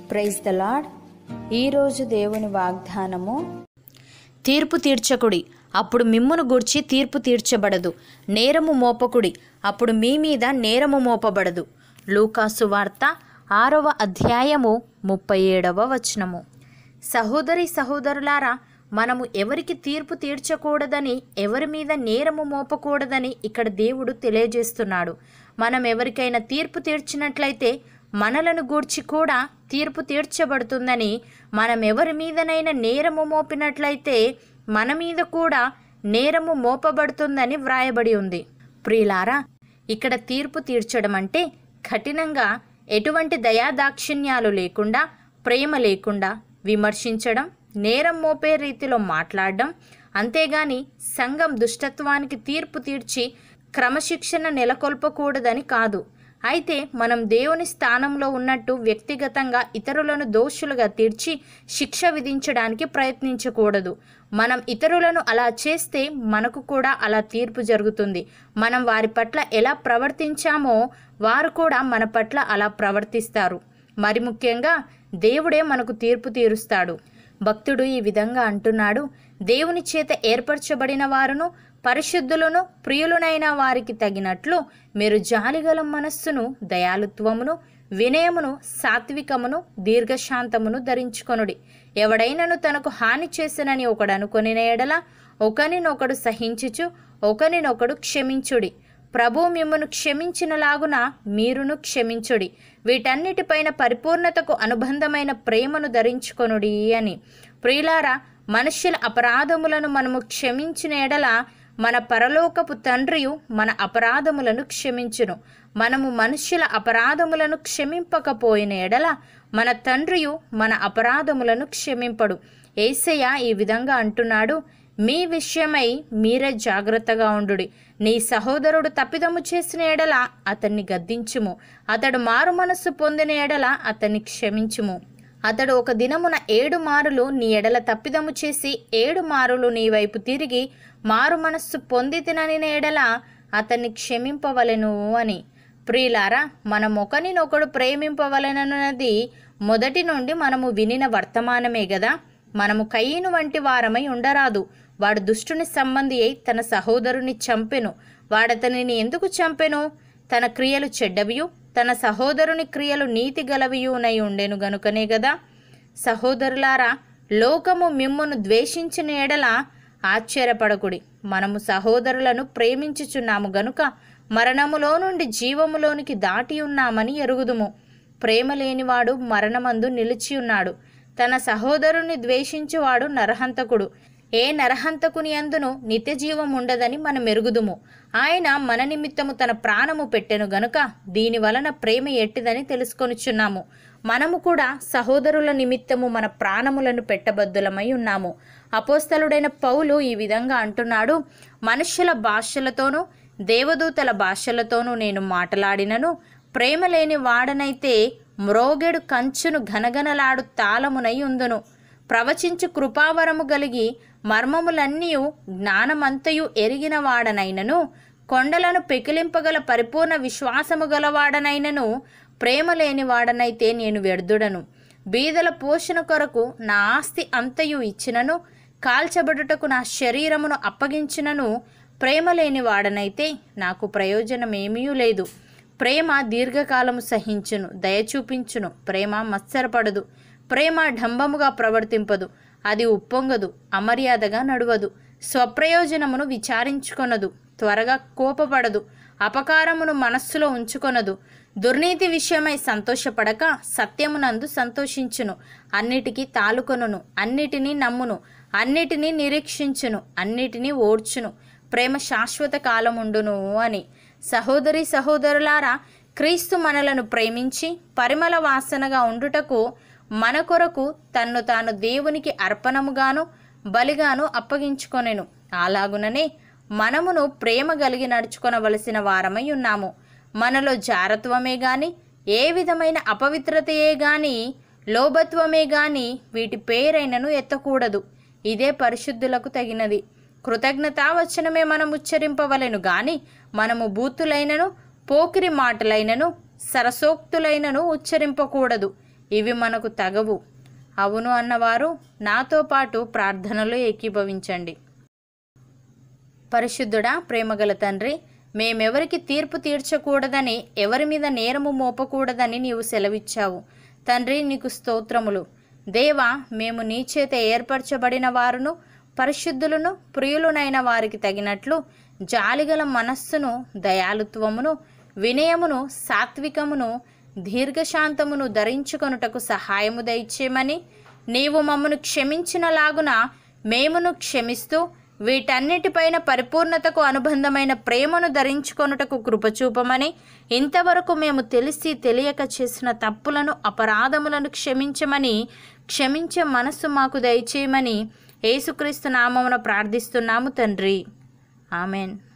praise the lord ఈరోజు దేవుని వాగ్దానము తీర్పు తీర్చకుడి అప్పుడు మిమ్మును గూర్చి తీర్పు తీర్చబడదు నేరము మోపకుడి అప్పుడు మీ మీద నేరము మోపబడదు లూకాసు వార్త ఆరవ అధ్యాయము ముప్పై ఏడవ వచనము సహోదరి సహోదరులారా మనము ఎవరికి తీర్పు తీర్చకూడదని ఎవరి మీద నేరము మోపకూడదని ఇక్కడ దేవుడు తెలియజేస్తున్నాడు మనం ఎవరికైనా తీర్పు తీర్చినట్లయితే మనలను గూర్చి కూడా తీర్పు తీర్చబడుతుందని మనం ఎవరి మీదనైనా నేరము మోపినట్లయితే మన మీద కూడా నేరము మోపబడుతుందని వ్రాయబడి ఉంది ప్రియులారా ఇక్కడ తీర్పు తీర్చడం అంటే కఠినంగా ఎటువంటి దయాదాక్షిణ్యాలు లేకుండా ప్రేమ లేకుండా విమర్శించడం నేరం మోపే రీతిలో మాట్లాడడం అంతేగాని సంఘం దుష్టత్వానికి తీర్పు తీర్చి క్రమశిక్షణ నెలకొల్పకూడదని కాదు అయితే మనం దేవుని స్థానంలో ఉన్నట్టు వ్యక్తిగతంగా ఇతరులను దోషులుగా తీర్చి శిక్ష విధించడానికి ప్రయత్నించకూడదు మనం ఇతరులను అలా చేస్తే మనకు కూడా అలా తీర్పు జరుగుతుంది మనం వారి పట్ల ఎలా ప్రవర్తించామో వారు కూడా మన పట్ల అలా ప్రవర్తిస్తారు మరి ముఖ్యంగా దేవుడే మనకు తీర్పు తీరుస్తాడు భక్తుడు ఈ విధంగా అంటున్నాడు దేవుని చేత ఏర్పరచబడిన వారును పరిశుద్ధులను ప్రియులనైన వారికి తగినట్లు మీరు జాలిగల మనస్సును దయాలుత్వమును వినయమును సాత్వికమును దీర్ఘశాంతమును ధరించుకొనుడి ఎవడైనను తనకు హాని చేసినని ఒకడు అనుకొని ఎడల ఒకనినొకడు సహించుచు ఒకనినొకడు క్షమించుడి ప్రభు మిమ్మను క్షమించినలాగున మీరును క్షమించుడి వీటన్నిటిపైన పరిపూర్ణతకు అనుబంధమైన ప్రేమను ధరించుకొనుడి అని ప్రియులారా మనుష్యుల అపరాధములను మనము క్షమించిన ఎడల మన పరలోకపు తండ్రియు మన అపరాధములను క్షమించును మనము మనుష్యుల అపరాధములను క్షమింపకపోయిన ఎడల మన తండ్రియు మన అపరాధములను క్షమింపడు ఏసయ్య ఈ విధంగా అంటున్నాడు మీ విషయమై మీరే జాగ్రత్తగా ఉండుడి నీ సహోదరుడు తప్పిదము చేసిన ఎడల అతన్ని గద్దించుము అతడు మారు మనస్సు పొందిన ఎడల అతన్ని క్షమించుము అతడు ఒక దినమున ఏడు మారులు నీ ఎడల తప్పిదము చేసి ఏడు మారులు నీ వైపు తిరిగి మారు మనస్సు పొంది తినని ఎడల అతన్ని క్షమింపవలెను అని ప్రియులారా మనం ఒకరినొకడు ప్రేమింపవలెనన్నది మొదటి నుండి మనము వినిన వర్తమానమే గదా మనము కయ్యను వంటి వారమై ఉండరాదు వాడు దుష్టుని సంబంధి అయి తన సహోదరుని చంపెను వాడతనిని ఎందుకు చంపెను తన క్రియలు చెడ్డవియు తన సహోదరుని క్రియలు నీతి గలవియునై ఉండెను గనుకనే గదా సహోదరులారా లోకము మిమ్మును ద్వేషించిన ఎడల ఆశ్చర్యపడకుడి మనము సహోదరులను ప్రేమించుచున్నాము గనుక మరణములో నుండి జీవములోనికి దాటి ఉన్నామని ఎరుగుదుము ప్రేమ లేనివాడు మరణమందు నిలిచి ఉన్నాడు తన సహోదరుని ద్వేషించువాడు నరహంతకుడు ఏ నరహంతకుని అందును నిత్య జీవం ఉండదని మనం ఎరుగుదుము ఆయన మన నిమిత్తము తన ప్రాణము పెట్టెను గనుక దీని వలన ప్రేమ ఎట్టిదని తెలుసుకొనుచున్నాము మనము కూడా సహోదరుల నిమిత్తము మన ప్రాణములను పెట్టబద్దులమై ఉన్నాము అపోస్తలుడైన పౌలు ఈ విధంగా అంటున్నాడు మనుష్యుల భాషలతోనూ దేవదూతల భాషలతోనూ నేను మాట్లాడినను ప్రేమ లేని వాడనైతే మ్రోగెడు కంచును ఘనఘనలాడు తాళమునై ఉందును ప్రవచించు కృపావరము కలిగి మర్మములన్నీ జ్ఞానమంతయు ఎరిగిన వాడనైనను కొండలను పెకిలింపగల పరిపూర్ణ విశ్వాసము గలవాడనైనను ప్రేమ లేని వాడనైతే నేను వ్యర్థుడను బీదల పోషణ కొరకు నా ఆస్తి అంతయు ఇచ్చినను కాల్చబడుటకు నా శరీరమును అప్పగించినను ప్రేమ లేని వాడనైతే నాకు ప్రయోజనమేమీ లేదు ప్రేమ దీర్ఘకాలము సహించును దయ చూపించును ప్రేమ మత్సరపడదు ప్రేమ డంబముగా ప్రవర్తింపదు అది ఉప్పొంగదు అమర్యాదగా నడువదు స్వప్రయోజనమును విచారించుకొనదు త్వరగా కోపపడదు అపకారమును మనస్సులో ఉంచుకొనదు దుర్నీతి విషయమై సంతోషపడక సత్యమునందు సంతోషించును అన్నిటికీ తాలుకొనును అన్నిటినీ నమ్మును అన్నిటినీ నిరీక్షించును అన్నిటినీ ఓడ్చును ప్రేమ శాశ్వత కాలముండును అని సహోదరి సహోదరులారా క్రీస్తు మనలను ప్రేమించి పరిమళ వాసనగా ఉండుటకు మన కొరకు తన్ను తాను దేవునికి అర్పణముగాను బలిగాను అప్పగించుకొనెను అలాగుననే మనమును ప్రేమ కలిగి నడుచుకొనవలసిన వారమై ఉన్నాము మనలో జారత్వమే గాని ఏ విధమైన అపవిత్రతయే గాని లోభత్వమే గాని వీటి పేరైనను ఎత్తకూడదు ఇదే పరిశుద్ధులకు తగినది కృతజ్ఞతావచనమే మనం ఉచ్చరింపవలెను గాని మనము బూతులైనను పోకిరి మాటలైనను సరసోక్తులైనను ఉచ్చరింపకూడదు ఇవి మనకు తగవు అవును అన్నవారు నాతో పాటు ప్రార్థనలో ఏకీభవించండి పరిశుద్ధుడా ప్రేమగల తండ్రి మేమెవరికి తీర్పు తీర్చకూడదని ఎవరి మీద నేరము మోపకూడదని నీవు సెలవిచ్చావు తండ్రి నీకు స్తోత్రములు దేవా మేము నీ చేత ఏర్పరచబడిన వారును పరిశుద్ధులను ప్రియులునైన వారికి తగినట్లు జాలిగల మనస్సును దయాలుత్వమును వినయమును సాత్వికమును దీర్ఘశాంతమును ధరించుకొనుటకు సహాయము దయచేయమని నీవు మమ్మను క్షమించినలాగున మేమును క్షమిస్తూ వీటన్నిటిపైన పరిపూర్ణతకు అనుబంధమైన ప్రేమను ధరించుకొనుటకు కృపచూపమని ఇంతవరకు మేము తెలిసి తెలియక చేసిన తప్పులను అపరాధములను క్షమించమని క్షమించే మనస్సు మాకు దయచేయమని యేసుక్రీస్తు నామమున ప్రార్థిస్తున్నాము తండ్రి ఆమెన్